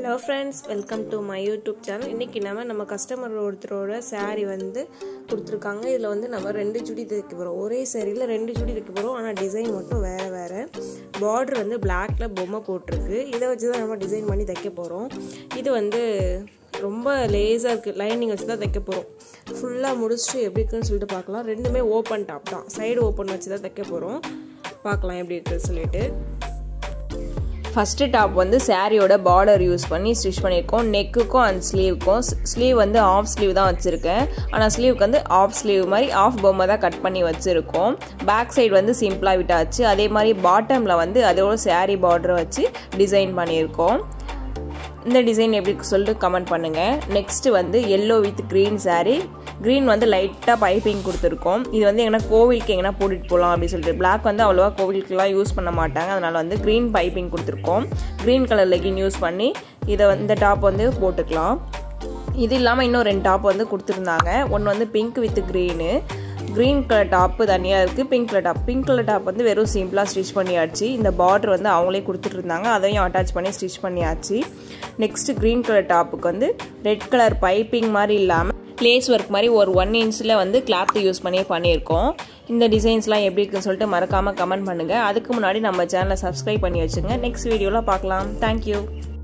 hello friends welcome to my YouTube channel இன்றைக்கி நம்ம நம்ம கஸ்டமர் ஒருத்தரோட saree வந்து கொடுத்துருக்காங்க இதில் வந்து நம்ம ரெண்டு சுடி தைக்க போகிறோம் ஒரே சேரீயில் ரெண்டு சுடி தைக்க போகிறோம் ஆனால் டிசைன் மட்டும் வேறு வேறு பார்டர் வந்து பிளாக்ல பொம்மை போட்டிருக்கு இதை வச்சு தான் நம்ம டிசைன் பண்ணி தைக்க போகிறோம் இது வந்து ரொம்ப லேஸாக இருக்குது லைனிங் வச்சு தான் தைக்க போகிறோம் ஃபுல்லாக முடிச்சுட்டு எப்படி இருக்குன்னு சொல்லிட்டு பார்க்கலாம் ரெண்டுமே ஓப்பன் டாப் தான் சைடு ஓப்பன் வச்சு தான் தைக்க போகிறோம் பார்க்கலாம் எப்படி இருக்குன்னு சொல்லிட்டு ஃபஸ்ட்டு டாப் வந்து சாரியோட பார்டர் யூஸ் பண்ணி ஸ்டிச் பண்ணியிருக்கோம் நெக்குக்கும் அண்ட் ஸ்லீவுக்கும் ஸ்லீவ் வந்து ஆஃப் ஸ்லீவ் தான் வச்சுருக்கேன் ஆனால் ஸ்லீவுக்கு வந்து ஆஃப் ஸ்லீவ் மாதிரி ஆஃப் பொம்மை தான் கட் பண்ணி வச்சுருக்கோம் பேக் சைடு வந்து சிம்பிளாக விட்டாச்சு அதே மாதிரி பாட்டமில் வந்து அதோட சாரீ பார்டரை வச்சு டிசைன் பண்ணியிருக்கோம் இந்த டிசைன் எப்படி சொல்லிட்டு கமெண்ட் பண்ணுங்கள் நெக்ஸ்ட்டு வந்து yellow with green sari green வந்து லைட்டாக பைப்பிங் கொடுத்துருக்கோம் இது வந்து எங்கன்னா கோவிலுக்கு எங்கன்னா போட்டுட்டு போகலாம் அப்படின்னு சொல்லிட்டு பிளாக் வந்து அவ்வளோவா கோவிலுக்குலாம் யூஸ் பண்ண மாட்டாங்க அதனால் வந்து க்ரீன் பைப்பிங் கொடுத்துருக்கோம் க்ரீன் கலர் லெகின் யூஸ் பண்ணி இதை வந்து இந்த டாப் வந்து போட்டுக்கலாம் இது இல்லாமல் இன்னும் ரெண்டு டாப் வந்து கொடுத்துருந்தாங்க ஒன்று வந்து pink with green green colour top தனியாக இருக்குது pink colour top pink colour top வந்து வெறும் சிம்பிளாக ஸ்டிச் பண்ணியாச்சு இந்த பார்டர் வந்து அவங்களே கொடுத்துட்டு இருந்தாங்க அதையும் அட்டாச் பண்ணி ஸ்டிச் பண்ணியாச்சு நெக்ஸ்ட் க்ரீன் கலர் டாப்புக்கு வந்து ரெட் கலர் பைப்பிங் மாதிரி இல்லாமல் லேஸ் ஒர்க் மாதிரி ஒரு ஒன் இன்ச்சில் வந்து கிளாத் யூஸ் பண்ணி பண்ணியிருக்கோம் இந்த டிசைன்ஸ்லாம் எப்படி இருக்குன்னு சொல்லிட்டு மறக்காமல் கமெண்ட் பண்ணுங்கள் அதுக்கு முன்னாடி நம்ம சேனலை சப்ஸ்கிரைப் பண்ணி வச்சுங்க நெக்ஸ்ட் வீடியோவில் பார்க்கலாம் தேங்க்யூ